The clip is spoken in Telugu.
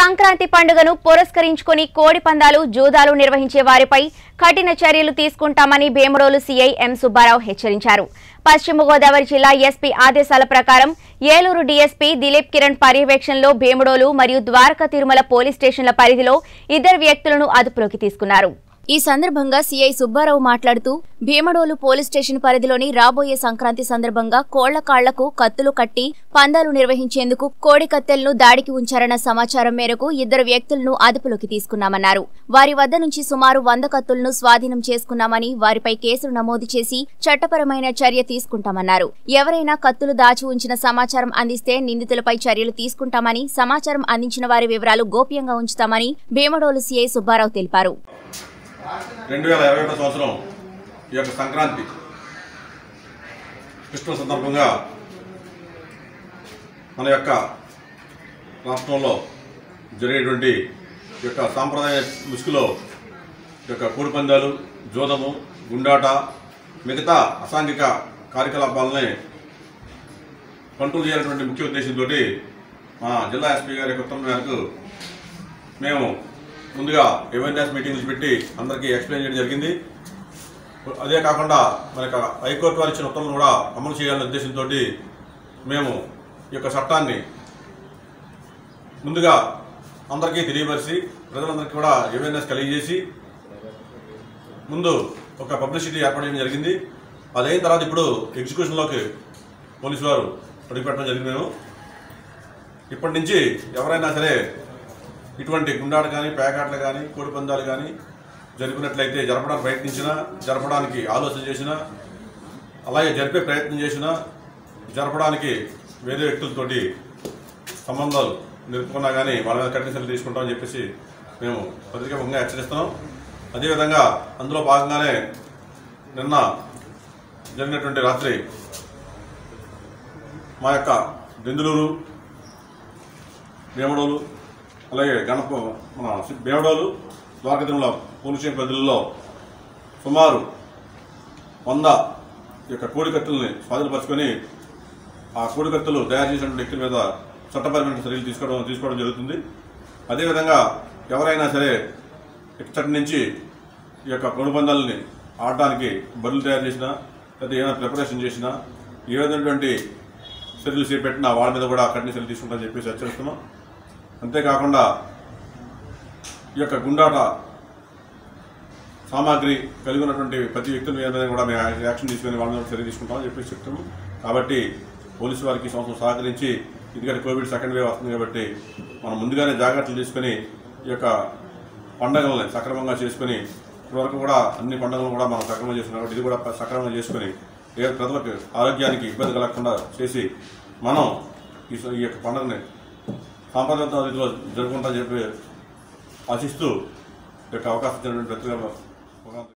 సంక్రాంతి పండుగను పురస్కరించుకుని కోడి పందాలు జూదాలు నిర్వహించే వారిపై కఠిన చర్యలు తీసుకుంటామని భీమడోలు సీఐ ఎం సుబ్బారావు హెచ్చరించారు పశ్చిమ గోదావరి జిల్లా ఎస్పీ ఆదేశాల ప్రకారం ఏలూరు డీఎస్పీ దిలీప్ కిరణ్ పర్యవేక్షణలో భీమడోలు మరియు ద్వారకా తిరుమల పోలీస్ స్టేషన్ల పరిధిలో ఇద్దరు వ్యక్తులను అదుపులోకి తీసుకున్నారు ఈ సందర్భంగా సీఐ సుబ్బారావు మాట్లాడుతూ భీమడోలు పోలీస్ స్టేషన్ పరిధిలోని రాబోయే సంక్రాంతి సందర్భంగా కోళ్ల కాళ్లకు కత్తులు కట్టి పందాలు నిర్వహించేందుకు కోడి కత్తెలను దాడికి ఉంచారన్న సమాచారం మేరకు ఇద్దరు వ్యక్తులను అదుపులోకి తీసుకున్నామన్నారు వారి వద్ద నుంచి సుమారు వంద కత్తులను స్వాధీనం చేసుకున్నామని వారిపై కేసులు నమోదు చేసి చట్టపరమైన చర్య తీసుకుంటామన్నారు ఎవరైనా కత్తులు దాచి ఉంచిన సమాచారం అందిస్తే నిందితులపై చర్యలు తీసుకుంటామని సమాచారం అందించిన వారి వివరాలు గోప్యంగా ఉంచుతామని భీమడోలు సీఐ సుబ్బారావు తెలిపారు రెండు వేల ఇరవై ఒకటో సంవత్సరం ఈ యొక్క సంక్రాంతి కృష్ణ సందర్భంగా మన యొక్క రాష్ట్రంలో జరిగేటువంటి ఈ యొక్క సాంప్రదాయ ముసుగులో ఈ యొక్క కోడి పందాలు జోదము గుండాట మిగతా అసాంఘిక కార్యకలాపాలని కంట్రోల్ చేయాలనేటువంటి ముఖ్య ఉద్దేశంతో మా జిల్లా ఎస్పీ గారి యొక్క ఉత్తర్వుల మేరకు మేము ముందుగా అవేర్నెస్ మీటింగ్స్ పెట్టి అందరికీ ఎక్స్ప్లెయిన్ చేయడం జరిగింది అదే కాకుండా మన యొక్క హైకోర్టు వారు ఇచ్చిన ఉత్తర్వులను కూడా అమలు చేయాలనే ఉద్దేశంతో మేము ఈ యొక్క చట్టాన్ని ముందుగా అందరికీ తెలియపరిచి ప్రజలందరికీ కూడా అవేర్నెస్ కలిగజేసి ముందు ఒక పబ్లిసిటీ ఏర్పాటు చేయడం జరిగింది అదైన తర్వాత ఇప్పుడు ఎగ్జిక్యూషన్లోకి పోలీసు వారు అడుగుపెట్టడం జరిగింది మేము ఇప్పటి నుంచి ఎవరైనా సరే ఇటువంటి గుండాట కానీ పేకాటలు కానీ కోడి పందాలు కానీ జరుపుకున్నట్లయితే జరపడానికి ప్రయత్నించినా జరపడానికి ఆలోచన చేసినా అలాగే జరిపే ప్రయత్నం చేసినా జరపడానికి వేరే వ్యక్తులతోటి సంబంధాలు నిలుపుకున్నా కానీ వాళ్ళ మీద కఠిన చర్యలు తీసుకుంటామని చెప్పేసి మేము పత్రికాముఖంగా హెచ్చరిస్తున్నాం అదేవిధంగా అందులో భాగంగానే నిన్న జరిగినటువంటి రాత్రి మా యొక్క దెందులూరు వేమడోలు అలాగే గణప మన బేవడోలు ద్వారకతిరుమల పోలీస్ స్టేషన్ పరిధిలో సుమారు వంద ఈ యొక్క కోడికత్తుల్ని స్వాధీనపరుచుకొని ఆ కోడికత్తులు తయారు చేసినటువంటి వ్యక్తుల మీద చట్టపరమైన చర్యలు తీసుకోవడం తీసుకోవడం జరుగుతుంది అదేవిధంగా ఎవరైనా సరే ఇక్కడి నుంచి ఈ యొక్క కోడి పందాలని ఆడటానికి బరులు తయారు చేసినా లేదా ఏమైనా ప్రిపరేషన్ చేసినా ఏ విధమైనటువంటి చర్యలు చేపట్టినా వాళ్ళ మీద కూడా కఠిన చర్యలు తీసుకుంటామని చెప్పేసి హెచ్చరిస్తున్నాం అంతేకాకుండా ఈ యొక్క గుండాట సామాగ్రి కలిగి ఉన్నటువంటి ప్రతి వ్యక్తుల మీద కూడా మేము యాక్షన్ తీసుకుని వాళ్ళ మీద చర్య తీసుకుంటామని చెప్పేసి చెప్తున్నాం కాబట్టి పోలీసు వారికి ఈ సంవత్సరం సహకరించి ఎందుకంటే కోవిడ్ సెకండ్ వేవ్ వస్తుంది కాబట్టి మనం ముందుగానే జాగ్రత్తలు తీసుకుని ఈ యొక్క పండగలని సక్రమంగా చేసుకుని ఇప్పటివరకు కూడా అన్ని పండుగలను కూడా మనం సక్రమంగా చేసుకున్నాం కాబట్టి ఇది కూడా సక్రమంగా చేసుకుని ఏ ప్రజలకు ఆరోగ్యానికి ఇబ్బంది కలగకుండా చేసి మనం ఈ స- ఈ యొక్క పండుగని సాంప్రదాయ రీతిలో జరుపుకుంటా చెప్పి ఆశిస్తూ ఈ యొక్క అవకాశం ఇచ్చినటువంటి ప్రతి ఒక్క-